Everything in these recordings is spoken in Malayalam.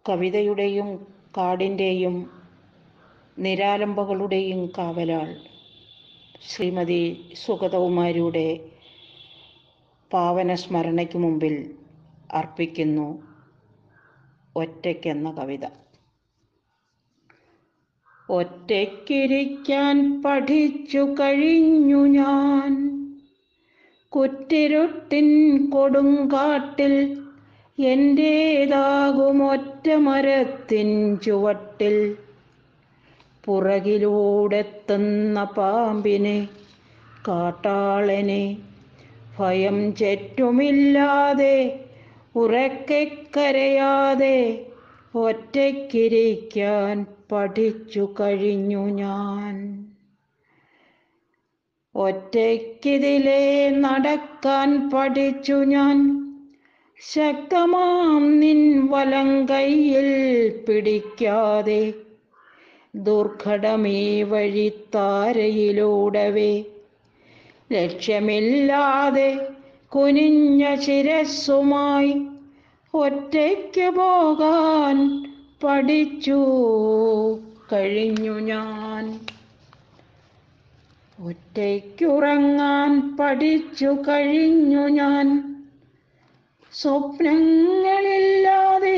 കവിതയുടെയും കാടിൻ്റെയും നിരാലംബകളുടെയും കാവലാൾ ശ്രീമതി സുഗതകുമാരിയുടെ പാവന സ്മരണയ്ക്ക് മുമ്പിൽ അർപ്പിക്കുന്നു ഒറ്റയ്ക്കെന്ന കവിത ഒറ്റയ്ക്കിരിക്കാൻ പഠിച്ചു കഴിഞ്ഞു ഞാൻ കുറ്റിരുട്ടിൻ കൊടുങ്കാട്ടിൽ എൻ്റേതാകും ഒറ്റ മരത്തിൻ ചുവട്ടിൽ പുറകിലൂടെത്തുന്ന പാമ്പിനെ കാട്ടാളനെ ഭയം ചെറ്റുമില്ലാതെ ഉറക്കെ കരയാതെ ഒറ്റയ്ക്കിരിക്കാൻ പഠിച്ചു കഴിഞ്ഞു ഞാൻ ഒറ്റയ്ക്കിതിലെ നടക്കാൻ പഠിച്ചു ഞാൻ ശക്തമാം നിൻ വലം കയ്യിൽ പിടിക്കാതെ ദുർഘടമീ വഴിത്താരയിലൂടവേ ലക്ഷ്യമില്ലാതെ കുനിഞ്ഞ ശിരസ്സുമായി ഒറ്റയ്ക്ക് പോകാൻ പഠിച്ചു കഴിഞ്ഞു ഞാൻ ഒറ്റയ്ക്കുറങ്ങാൻ പഠിച്ചു കഴിഞ്ഞു ഞാൻ സ്വപ്നങ്ങളില്ലാതെ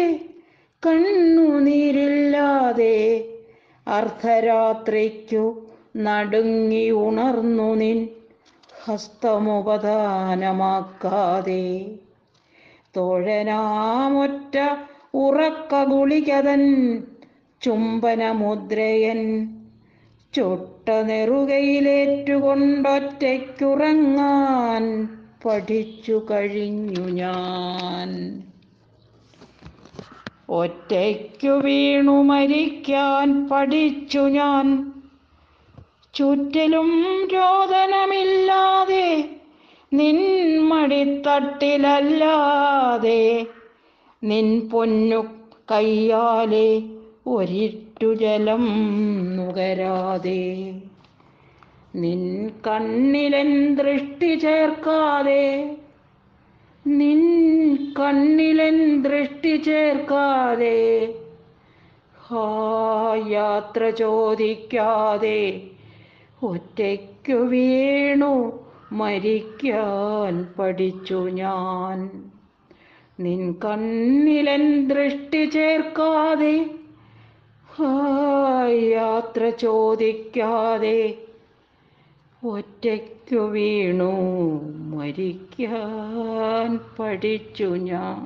കണ്ണുനീരില്ലാതെ അർദ്ധരാത്രിക്കു നടുങ്ങി ഉണർന്നു നിൻ ഹസ്തമുപദാനമാക്കാതെ തോഴനാമൊറ്റ ഉറക്ക ഗുളികതൻ ചുംബനമുദ്രയൻ ചൊട്ട നെറുകയിലേറ്റുകൊണ്ടൊറ്റയ്ക്കുറങ്ങാൻ പഠിച്ചു കഴിഞ്ഞു ഞാൻ ഒറ്റയ്ക്കു വീണു മരിക്കാൻ പഠിച്ചു ഞാൻ ചുറ്റിലും രോദനമില്ലാതെ നിൻ മടിത്തട്ടിലല്ലാതെ നിൻ പൊന്നു കയ്യാലെ ഒരിറ്റു ജലം നുകരാതെ നിൻ കണ്ണിലൻ ദൃഷ്ടി ചേർക്കാതെ നിൻ കണ്ണിലൻ ദൃഷ്ടി ചേർക്കാതെ ഹാ യാത്ര ചോദിക്കാതെ ഒറ്റയ്ക്കു വീണു മരിക്കാൻ പഠിച്ചു ഞാൻ നിൻ കണ്ണിലൻ ദൃഷ്ടി ചേർക്കാതെ ഹാ യാത്ര ചോദിക്കാതെ ഒറ്റയ്ക്കു വീണു മരിക്കാൻ പഠിച്ചു ഞാൻ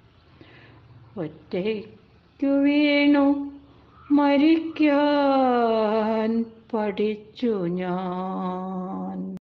ഒറ്റയ്ക്കു വീണു മരിക്കാൻ പഠിച്ചു ഞാൻ